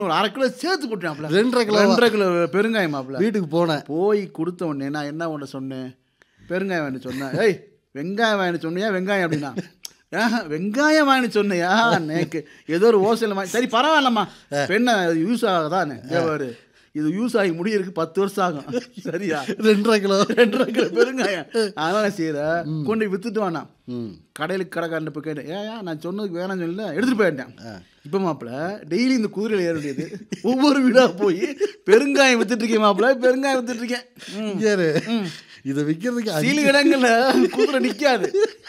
ஒரு அரை கிலோ சேர்த்து போட்டாப்ல ரெண்டரை கிலோ ரெண்டரை கிலோ பெருங்காயம் மாப்ள வீட்டுக்கு போனேன் போய் கொடுத்த உடனே நான் என்ன ஒன்று சொன்னேன் பெருங்காயம் வாங்கி சொன்னேன் ஏய் வெங்காயம் வாங்கி சொன்னியா வெங்காயம் அப்படின்னா ஆஹா, வெங்காயம் வாங்கி சொன்னியா நேக்கு ஏதோ ஒரு ஓசையில் வாங்கி சரி பரவாயில்லம்மா பெண்ணை யூஸ் ஆகுதானே தேவாரு இது யூஸ் ஆகி முடியறதுக்கு பத்து வருஷம் ஆகும் சரியா ரெண்டரை கிலோ ரெண்டரை கிலோ பெருங்காயம் அதனால செய்யற கொண்டு போய் வித்துட்டு வானா ம் கடையிலுக்கு கடைக்காரன் போய் கேட்டேன் ஏன் ஏன் நான் சொன்னதுக்கு வேணாம்னு சொல்லல எடுத்துட்டு போயிட்டேன் இப்போ மாப்பிள்ள டெய்லி இந்த குதிரையில் ஏற வேண்டியது ஒவ்வொரு வீடா போய் பெருங்காயம் வித்துட்டு இருக்கேன் மாப்பிள்ள பெருங்காயம் வித்துட்டு இருக்கேன் ம். இங்கேரு இதை விற்கிறதுக்கு அஞ்சு- சில இடங்கள்ல குதிரை நிக்காது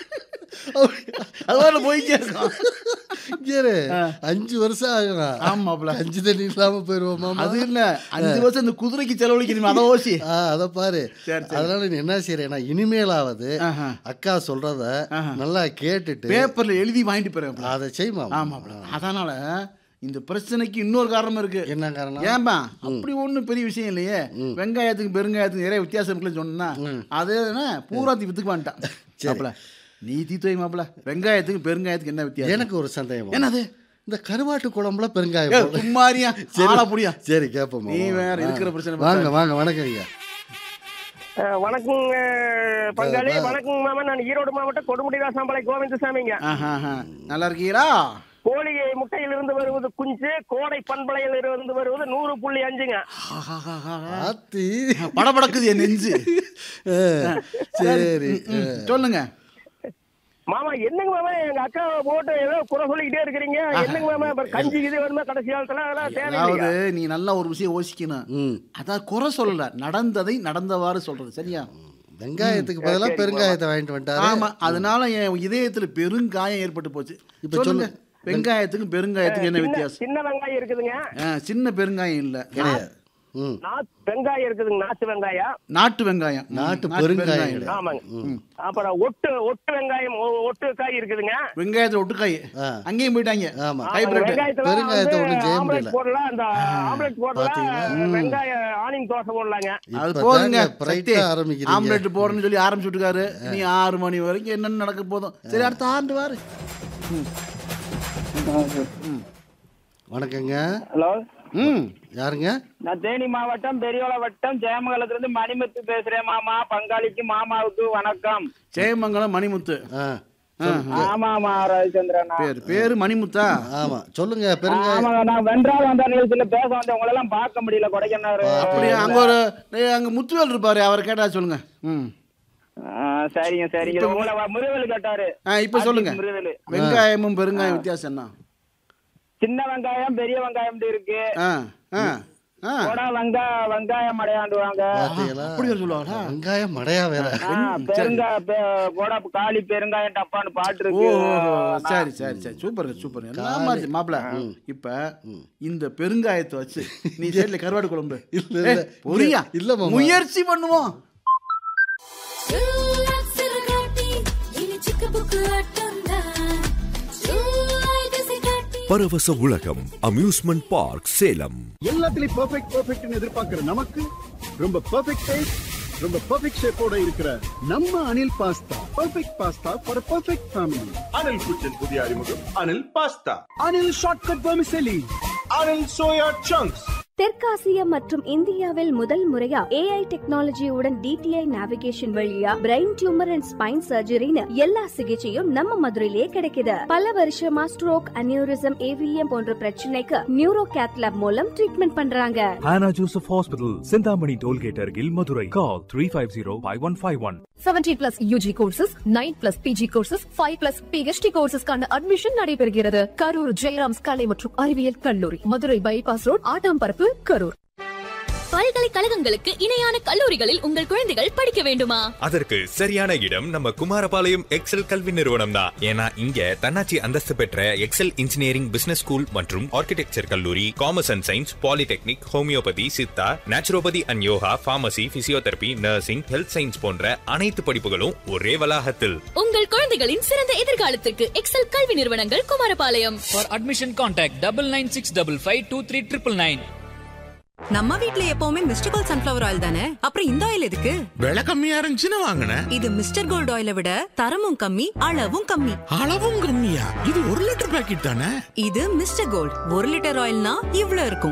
அதோட போய் கேட்கும் இங்கேரு அஞ்சு வருஷம் ஆகும் ஆமா மாப்பிள்ள அஞ்சு தண்ணி இல்லாம போயிருவோமா அது இல்ல அஞ்சு வருஷம் இந்த குதிரைக்கு செலவழிக்கணுமே அதை ஓசி ஆ அதை பாரு சரி, சரி. அதனால நீ என்ன செய்யறேன்னா இனிமேலாவது ஆஹா. அக்கா சொல்றத நல்லா கேட்டுட்டு பேப்பர்ல எழுதி வாங்கிட்டு போறேன் அதை செய்மா ஆமாப்ல அதனால இந்த பிரச்சனைக்கு இன்னொரு காரணம் இருக்கு என்ன காரணம் ஏன்பா அப்படி ஒண்ணும் பெரிய விஷயம் இல்லையே வெங்காயத்துக்கு பெருங்காயத்துக்கு நிறைய வித்தியாசம் இருக்குன்னு சொன்னா அது என்ன பூராத்தி வித்துக்கு வந்துட்டான் மாப்பிள நீ தீத்துவை மாப்பிள வெங்காயத்துக்கு பெருங்காயத்துக்கு என்ன வித்தியாசம் எனக்கு ஒரு சந்தேகம் என்னது இந்த கருவாட்டு குழம்புல பெருங்காயம் ஏய், போடு. சும்மாரியா ஆளா புடியா சரி கேப்போம் நீ வேற இருக்கிற பிரச்சனை வாங்க வாங்க வணக்கம் ஐயா அஹ் வணக்கம் அஹ் பங்காளி வணக்கம் மாமா நான் ஈரோடு மாவட்டம் கொடுமுடிதாசாம்பாளையம் கோவிந்தசாமிங்க ஆஹா, ஆஹா. நல்லா இருக்கீங்களா கோழி முட்டையிலிருந்து வருவது குஞ்சு கோடை பண்பலையில் இருந்து வருவது நூறு புள்ளி அஞ்சுங்க ஆத்தி படபடக்குது என் நெஞ்சு ஆ, சரி ம், சொல்லுங்க மாமா என்னங்க மாமா எங்க அக்கா போட்டு ஏதோ குறை சொல்லிக்கிட்டே இருக்கிறீங்க என்னங்க மாமா அப்புறம் கஞ்சி இது வருமா கடைசி காலத்துல அதெல்லாம் தேவையில்லைங்க அதாவது நீ நல்லா ஒரு விஷயம் யோசிக்கணும் ம் அதான் குறை சொல்லல நடந்ததை நடந்தவாறு சொல்றது சரியா வெங்காயத்துக்கு பதிலா பெருங்காயத்தை வாங்கிட்டு வந்துட்டாரு ஆமா அதனால என் இதயத்துல பெருங்காயம் ஏற்பட்டு போச்சு இப்ப சொல்லுங்க வெங்காயத்துக்கும் பெருங்காயத்துக்கும் என்ன சின்ன- வித்தியாசம் சின்ன வெங்காயம் இருக்குதுங்க ஆ, சின்ன பெருங்காயம் இல்ல கிடையாது ம் நாட்டு வெங்காயம் இருக்குதுங்க நாட்டு வெங்காயம் நாட்டு வெங்காயம் ம், நாட்டு பெருங்காயம் இல்ல. ஆமாங்க அப்புறம் ஒட்டு ஒட்டு வெங்காயம் ஒ- ஒட்டு காய் இருக்குதுங்க வெங்காயத்துல ஒட்டுக்காய் ஆ. அங்கேயும் போயிட்டாங்க ஆமா. ஹைபிரிட் வெங்காயத்துல பெருங்காயத்தை வந்து ஒண்ணும் செய்ய ஆம்லெட் முடியல. போடலாம் அந்த ஆம்லெட் போடலாம் வெங்காயம் ஆனியன் தோசை போடலாங்க அது இப்ப போதுங்க தாங்க bright ஆ ஆரம்பிக்கிறீங்க. ஆம்லெட் போடணும்னு சொல்லி ஆரம்பிச்சுட்டுருக்காரு நீ ஆறு மணி வரைக்கும் என்னென்ன நடக்க போதும் சரி அடுத்த ஆண்டு வாரு வணக்கங்க ஹலோ ம் யாருங்க நான் தேனி மாவட்டம் பெரியோல வட்டம் ஜெயமங்கலத்துல இருந்து மணிமுத்து பேசுறேன் மாமா பங்காளிக்கு மாமாவுக்கு வணக்கம் ஜெயமங்கலம் மணிமுத்து ஆ ஆமா ஆமா ரவிச்சந்திரன் பேர் பேரு மணிமுத்தா ஆமா சொல்லுங்க பெருங்காயம் ஆமாங்க நான் வென்றால் வந்த நிகழ்ச்சியில பேச வந்தேன் உங்களை எல்லாம் பார்க்க முடியல கொடைக்கண்ணாரு அப்படியே அங்க ஒரு ஏய், அங்க முத்துவேல் இருப்பாரு அவரை கேட்டா சொல்லுங்க ம் ஆ, சரிங்க சரிங்க இது உங்களை வ- முருகல் கேட்டாரு ஆ இப்ப சொல்லுங்க முருகல் வெங்காயமும் பெருங்காயம் வித்தியாசம் என்ன சின்ன வெங்காயம் பெரிய வெங்காயம் இருக்கு ஆ ஆ ஆ கொடா வெங்காய வெங்காயம் அடையாண்டுவாங்க பாத்தீங்களா அப்படி ஒரு சொல்லுவாங்களா வெங்காயம் மடையா வேற பெருங்காய கொடா காளி பெருங்காயம் டப்பான்னு பாட்டு ஓ இருக்கு சரி சரி சரி சூப்பர் சூப்பர் எல்லாம் மாத்தி மாப்பிள இப்ப இந்த பெருங்காயத்தை வச்சு நீ சைடுல கருவாடு குழம்பு இல்ல, இல்ல. ஏய், பொரியா இல்ல, மாமா. முயற்சி பண்ணுவோம் பரவச உலகம் அம்யூஸ்மெண்ட் பார்க் சேலம் எல்லாத்துலயும் பெர்ஃபெக்ட் பெர்ஃபெக்ட்னு எதிர்பார்க்கிற நமக்கு ரொம்ப பெர்ஃபெக்ட் டேஸ்ட் ரொம்ப பெர்ஃபெக்ட் ஷேப்போட இருக்கிற நம்ம Anil pasta perfect pasta for perfect family Anil kitchen புதிய அறிமுகம் Anil pasta Anil shortcut vermicelli Anil soya chunks தெற்காசிய மற்றும் இந்தியாவில் முதல் முறையா ஏஐ டெக்னாலஜியுடன் டிடிஐ நேவிகேஷன் வழியா பிரெயின் டியூமர் அண்ட் ஸ்பைன் சர்ஜரின்னு எல்லா சிகிச்சையும் நம்ம மதுரையிலே கிடைக்குது பல வருஷமா ஸ்ட்ரோக் அனியூரிசம் ஏவிஎம் போன்ற பிரச்சனைக்கு நியூரோ கேத்லாப் மூலம் ட்ரீட்மெண்ட் பண்றாங்க Hannah Joseph Hospital, Sindhamani Tollgate Argil, Madurai. Call 350-5151. 17 plus UG courses nine plus PG courses five plus P H D கோர்சஸ்க்கான அட்மிஷன் நடைபெறுகிறது கரூர் ஜெயராம்ஸ் கலை மற்றும் அறிவியல் கல்லூரி மதுரை பைபாஸ் ரோட் ஆட்டாம்பரப்பு கரூர் பல்கலைக்கழகங்களுக்கு இணையான கல்லூரிகளில் உங்கள் குழந்தைகள் படிக்க வேண்டுமா அதற்கு சரியான இடம் நம்ம குமாரபாளையம் எக்ஸல் கல்வி நிறுவனம் தான் ஏன்னா இங்க தன்னாட்சி அந்தஸ்து பெற்ற எக்ஸல் இன்ஜினியரிங் பிசினஸ் ஸ்கூல் மற்றும் ஆர்கிடெக்சர் கல்லூரி commerce and science polytechnic homeopathy Siddha naturopathy and yoga pharmacy physiotherapy nursing health science போன்ற அனைத்து படிப்புகளும் ஒரே வளாகத்தில் உங்கள் குழந்தைகளின் சிறந்த எதிர்காலத்திற்கு எக்ஸல் கல்வி நிறுவனங்கள் Kumarapalayam For admission, contact double nine six double five two three triple nine. நம்ம வீட்ல எப்பவுமே மிஸ்டர் கோல்ட் சன்ஃபிளவர் ஆயில் தானே அப்புறம் இந்த ஆயில் எதுக்கு விலை கம்மியா இருந்துச்சுன்னு வாங்கினேன் இது மிஸ்டர் கோல்ட் ஆயிலை விட தரமும் கம்மி அளவும் கம்மி அளவும் கம்மியா இது ஒரு லிட்டர் பாக்கெட் தானே இது மிஸ்டர் கோல்ட் ஒரு லிட்டர் ஆயில்னா இவ்ளோ இருக்கும்